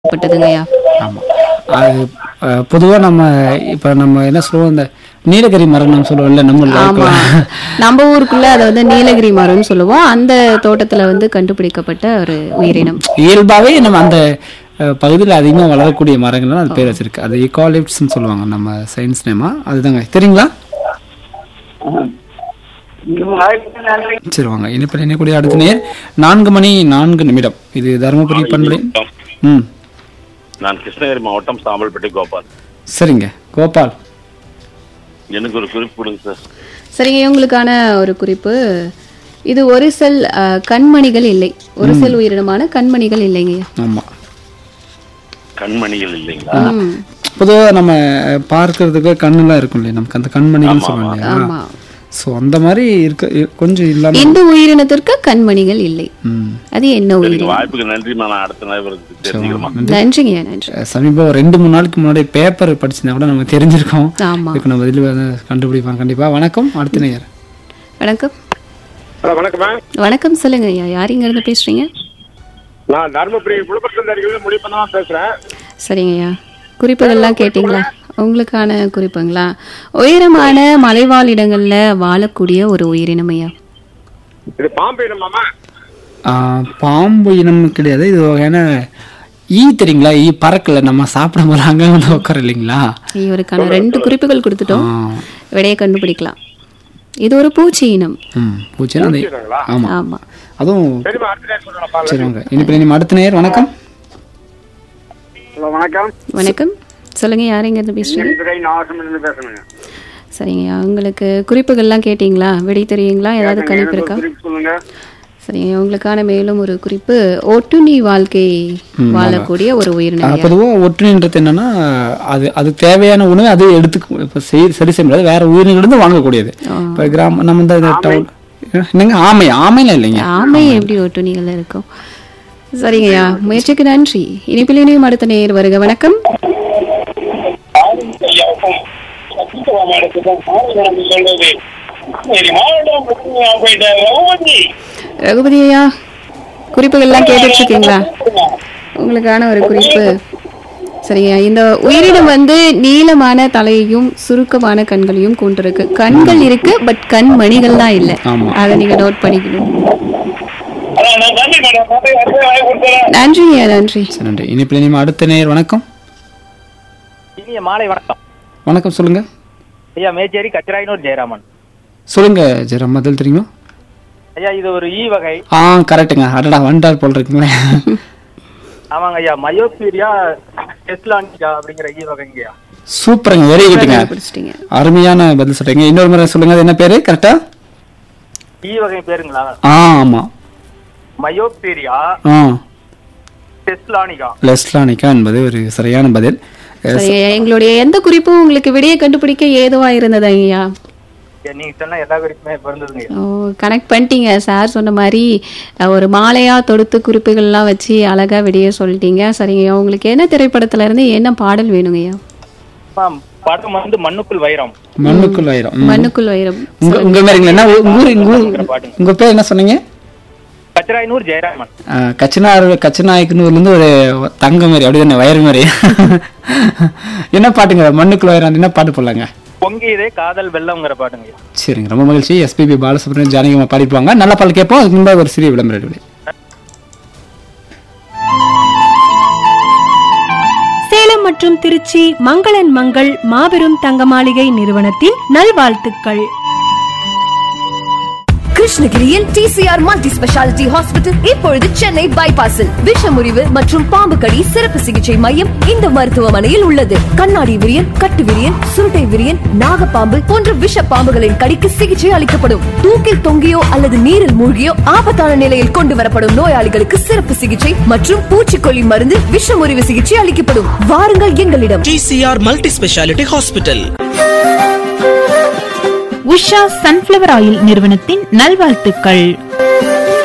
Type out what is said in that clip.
பட்டதுங்கய்யா ஆமாம் அது பொதுவாக நம்ம இப்போ நம்ம என்ன சொல்லுவோம் இந்த நீலகிரி மரம் நம்ம சொல்லுவோம்ல நம்ம ஆமா நம்ம ஊருக்குள்ள அதை வந்து நீலகிரி மரம்னு சொல்லுவோம் அந்த தோட்டத்துல வந்து கண்டுபிடிக்கப்பட்ட ஒரு உயிரினம் இயல்பாகவே நம்ம அந்த பகுதியில் அதிகமாக வளரக்கூடிய மரங்கள்லாம் அது பேர் வச்சிருக்கு அது ஈகாலிப்ஸ்ன்னு சொல்லுவாங்க நம்ம சயின்ஸ் நேமா அதுதாங்க தெரியுங்களா சரி வாங்க இனிப்பில் இணைக்கூடிய அடுத்த நேர் நான்கு மணி நான்கு நிமிடம் இது தருமபுரி பண்பலை ம் நான் கிருஷ்ணகிரி மாவட்டம் சாம்பல்பட்டி கோபால் சரிங்க கோபால் எனக்கு ஒரு குறிப்பு கொடுங்க சார் சரிங்க உங்களுக்கான ஒரு குறிப்பு இது ஒரு செல் அஹ், கண்மணிகள் இல்லை ஒரு செல் உயிரினமான கண்மணிகள் இல்லைங்கய்யா ஆமா கண்மணிகள் இல்லைங்களா ம் பொதுவாக நம்ம பார்க்கறதுக்கு கண்ணுலாம் இருக்கும் இல்லையா நமக்கு அந்த கண்மணிகள் சொல்லுவாங்க இல்லையா ஆமா ஸோ அந்த மாதிரி இருக்க இ- கொஞ்சம் இல்லாமல் இந்த உயிரினத்திற்கு கண்மணிகள் இல்லை ம் அது என்ன சரிங்க உயிரினம் வாய்ப்புக்கு நன்றி நான் அடுத்த நேரத்துக்கு தெரிஞ்சுக்கிறேன் நன்றிங்கய்யா நன்றி சமீபம் ஒரு ரெண்டு மூணு நாளுக்கு முன்னாடி பேப்பர் படிச்சிருந்தா கூட நமக்கு தெரிஞ்சிருக்கோம் ஆமா இதுக்கு நம்ம பதில் வந்து கண்டுபிடிப்பாங்க கண்டிப்பா வணக்கம் அடுத்த நேயர் வணக்கம் ஹலோ வணக்கம்மா வணக்கம் சொல்லுங்க ஐயா யார் இங்க இருந்து பேசுறீங்க நான் தருமபுரி விழுப்புரத்தில் முடிப்பதான் பேசுறேன் சரிங்கய்யா குறிப்புகள்லாம் கேட்டிங்களா உங்களுக்கான குறிப்புங்களா உயரமான மலைவாழ் இடங்கள்ல வாழக்கூடிய ஒரு உயிரினம் ஐயா இது பாம்பு இனமாமா ஆ, பாம்பு இனம் கிடையாது இது ஒரு வகையான ஈ தெரியுங்களா ஈ பறக்கல நம்ம சாப்பிடும் போது அங்கே வந்து உட்கார இல்லைங்களா இவருக்கான ரெண்டு குறிப்புகள் கொடுத்துட்டோம் ஆ, விடையை கண்டுபிடிக்கலாம் இது ஒரு பூச்சி இனம் ம் பூச்சினா அந்த ஆமா ஆமா அதுவும் சரிம்மா அடுத்த நேரம் சொல்றேன் சரி வாங்க இனிப்பு நம்ம அடுத்த நேயர் வணக்கம் ஹலோ வணக்கம் வணக்கம் சொல்லுங்க யார் இங்க இருந்து பேசுறீங்க துறை நாகசமிலிருந்து பேசுறேங்க சரிங்கய்யா உங்களுக்கு குறிப்புகள்லாம் கேட்டிங்களா விடை தெரியுங்களா ஏதாவது கணிப்பு இருக்கா குறிப்பு சொல்லுங்க சரிங்க உங்களுக்கான மேலும் ஒரு குறிப்பு ஒட்டுண்ணி வாழ்க்கை வாழக்கூடிய ஒரு உயிரினம் ஐயா. பொதுவாக ஒற்றுமைன்றது என்னன்னா அது அது தேவையான உணவை அது எடுத்து இப்போ செய் சரி செய்ய முடியாது வேற உயிரினங்களிருந்து வாங்கக்கூடியது இப்போ கிராம நம்ம இந்த டவுன் என்னங்க ஆமை ஆமைலாம் இல்லைங்க ஆமை எப்படி ஒட்டுண்ணிகள் இருக்கும் சரிங்கய்யா முயற்சிக்கு நன்றி இனிப்பில் இனியும் அடுத்த நேர் வருக வணக்கம் ரகுபதி ஐயா குறிப்புகள்லாம் கேட்டுட்டு இருக்கீங்களா உங்களுக்கான ஒரு குறிப்பு சரிங்க இந்த உயிரினம் வந்து நீளமான தலையையும் சுருக்கமான கண்களையும் கொண்டிருக்கு கண்கள் இருக்கு பட் கண் மணிகள்லாம் இல்ல ஆமா. அதை நீங்க நோட் பண்ணிக்கணும் நன்றிங்க நன்றி சரி நன்றி இனிப்பில் இனிமே அடுத்த நேயர் வணக்கம் இனிய மாலை வணக்கம் வணக்கம் சொல்லுங்க ஐயா மேச்சேரி கச்சிராயனூர் ஜெயராமன் சொல்லுங்க ஜெரம் பதில் தெரியுமா ஐயா இது ஒரு ஈ வகை ஆ கரெக்டுங்க அடடா வண்டார் போல் இருக்குங்களே ஆமாங்க ஐயா மயோபீரியா டெஸ்லானிக்கா அப்படிங்கிற ஈ வகைங்கய்யா சூப்பருங்க வெரி குட்டுங்க பிடிச்சிட்டீங்க அருமையான பதில் சொல்றீங்க இன்னொரு முறை சொல்லுங்க அது என்ன பேரு கரெக்டா ஈ வகை பேருங்களா ஆ ஆமா மயோபீரியா ஆ டெஸ்லானிகா லெஸ்லானிக்கா என்பது ஒரு சரியான பதில் சரிங்க எங்களுடைய எந்த குறிப்பும் உங்களுக்கு விடையை கண்டுபிடிக்க ஏதுவா இருந்தது ஐயா ஐயா, நீங்க சொன்ன எல்லா குறிப்புமே பிறந்ததுங்க ஓ கனெக்ட் பண்ணிட்டீங்க சார் சொன்ன மாதிரி அஹ், ஒரு மாலையா தொடுத்து குறிப்புகள்லாம் வச்சு அழகா விடைய சொல்லிட்டீங்க சரிங்க உங்களுக்கு என்ன திரைப்படத்துல இருந்து என்ன பாடல் வேணுங்கய்யா மேம் படம் வந்து மண்ணுக்குள் வைரம் மண்ணுக்குள் ஆயிரம் ம். மண்ணுக்குள் வைரம் உங்க உங்க மாதிரிங்களா என்ன உங்க ஊர் உங்க ஊர் உங்க பேர் என்ன சொன்னீங்க கச்சிராயனூர் ஜெயராமன் ஆ, கச்சனார் கச்சநாயக்கனூர்லேருந்து ஒரு தங்க மாதிரி அப்படி தானே வயர் மாதிரி என்ன பாட்டுங்க மண்ணுக்குள்ள வயர் என்ன பாட்டு போடலாங்க பொங்கியதே காதல் வெள்ளம்ங்கிற பாட்டுங்க ஐயா சரிங்க ரொம்ப மகிழ்ச்சி எஸ்பிபி பாலசுப்ரமணியம் ஜானகிமா பாடிப்பாங்க நல்ல பாடல் கேட்போம் அதுக்கு முன்பாக ஒரு சிறிய விளம்பர இடைவெளி. சேலம் மற்றும் திருச்சி மங்களன் மங்கள் மாபெரும் தங்க மாளிகை நிறுவனத்தின் நல்வாழ்த்துக்கள் கிருஷ்ணகிரியில் டிசிஆர் மல்டி ஸ்பெஷாலிட்டி ஹாஸ்பிட்டல் இப்பொழுது சென்னை பைபாஸில் விஷமுறிவு மற்றும் பாம்பு கடி சிறப்பு சிகிச்சை மையம் இந்த மருத்துவமனையில் உள்ளது கண்ணாடி விரியன் கட்டு விரியன் சுருட்டை விரியன் நாகப்பாம்பு போன்ற விஷ பாம்புகளின் கடிக்கு சிகிச்சை அளிக்கப்படும் தூக்கில் தொங்கியோ அல்லது நீரில் மூழ்கியோ ஆபத்தான நிலையில் கொண்டு வரப்படும் நோயாளிகளுக்கு சிறப்பு சிகிச்சை மற்றும் பூச்சிக்கொல்லி மருந்து விஷமுறிவு சிகிச்சை அளிக்கப்படும் வாருங்கள் எங்களிடம் TCR multi speciality hospital Usha sunflower oil நிறுவனத்தின் நல்வாழ்த்துக்கள்